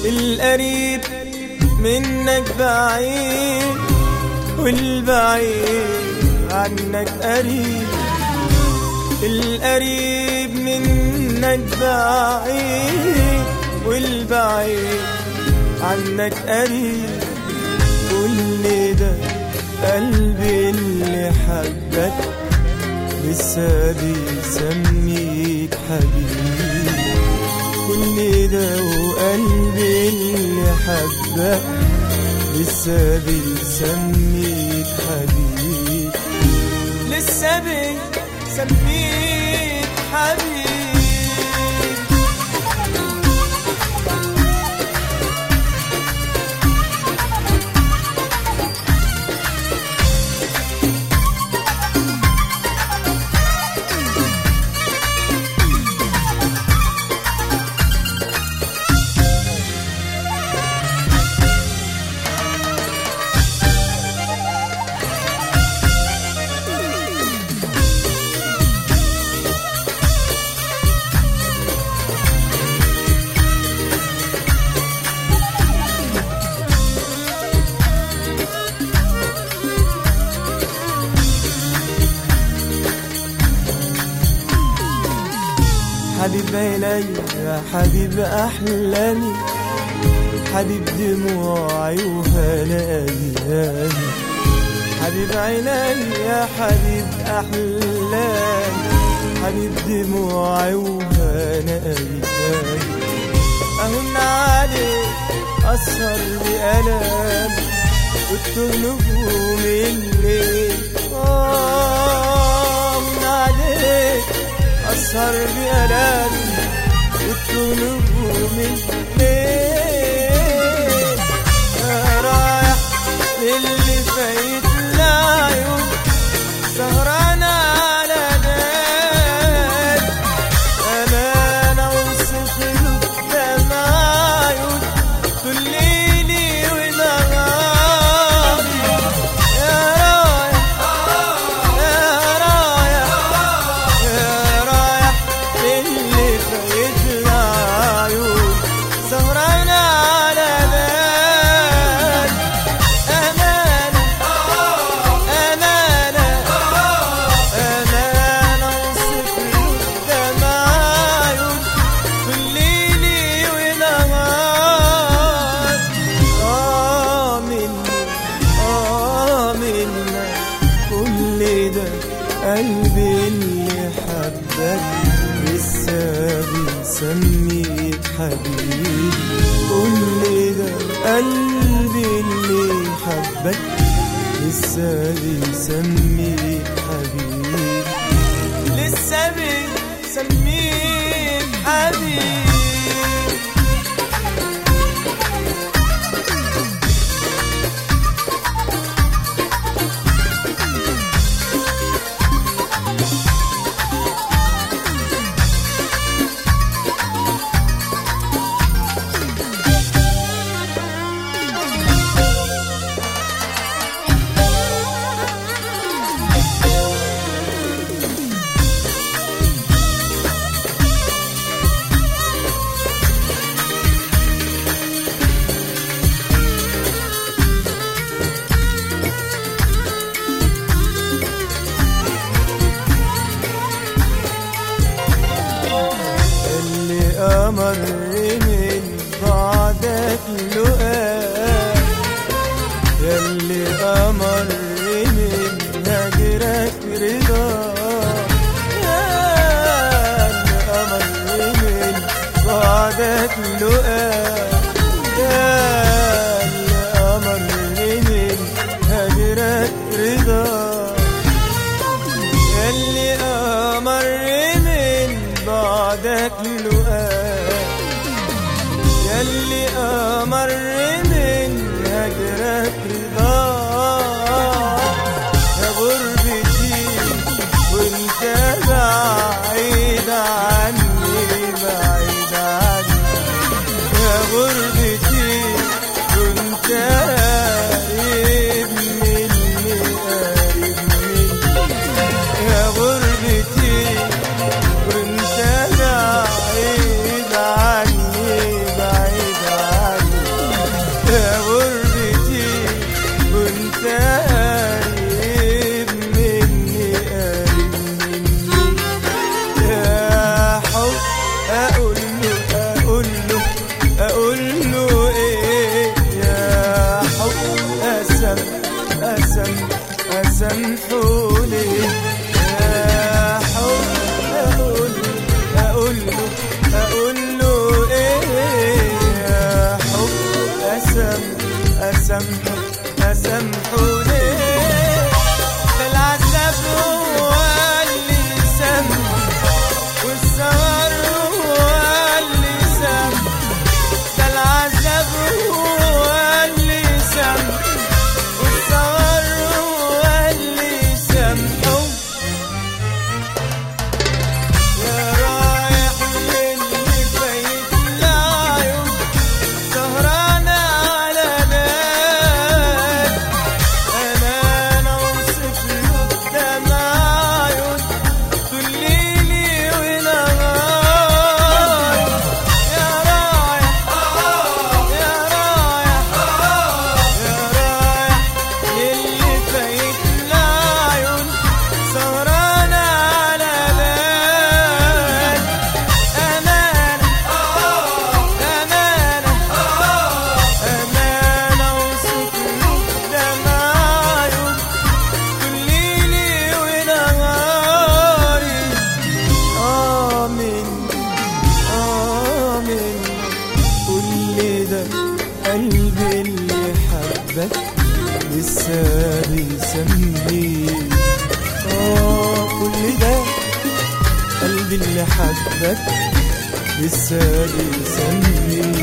القريب منك بعيد والبعيد عنك قريب القريب منك بعيد والبعيد عنك قريب كل ده قلبي اللي حبك لسه بيسميك حبيب كل ده وقلبي اللي حبك لسه بيسميك حبيب لسه بيسميك حبيب حبيب عيني يا حبيب أحلامي حبيب دموعي وهنا أيامي حبيب عيني يا حبيب أحلامي حبيب دموعي وهنا أيامي أهن عليك أسهر بألامي وتوه نجوم الليل آه أهن عليك أسهر بألامي وتوه نجوم الليل يا رايح اللي فايت العيون سهران على بال أمانة وصف له دمعيون طول ليلي ونهاري يا رايح يا رايح يا رايح اللي فايت العيون سهران على بال أمانة أمانة أمانة وصف له دمعيون كل ليلي ونهار آه مني آه منا كل ده قلبي اللي حبك لسه بيسميك حبيبي كل ده قلبي اللي حبك لسه بيسميك حبيبي لسه بيسميك حبيبي اللي أمر من بعدك لقاك ياللي أمر من هجرك رضا ياللي أمر من بعدك لقاك ياللي أمر من هجرك رضا ياللي أمر من بعدك لقاك ياللي أمر من هجرك رضا يا غربتي وانت بعيد عني بعيد عني يا غربتي وانت قريب مني قريب مني يا غربتي وانت بعيد عني بعيد عني اسامحه اسامحه ليه ده العذاب هو اللي سامحه والسهر هو اللي سامحه ده العذاب هو اللي سامحه والسهر هو اللي سامحه يا رايح للي فايت العيون سهرانة على نار أنا أنا أوصف له بدمع عيون طول ليلي ونهار يا رايح يا رايح يا رايح للي فايت العيون سهرانة على بال أمانة أمانة أمانة وصوت دمع عيون كل ليلي ونهاري آمين آمين كل ده قلبي اللي حبك لسه بيسميك آه كل ده قلبي اللي حبك لسه بيسميك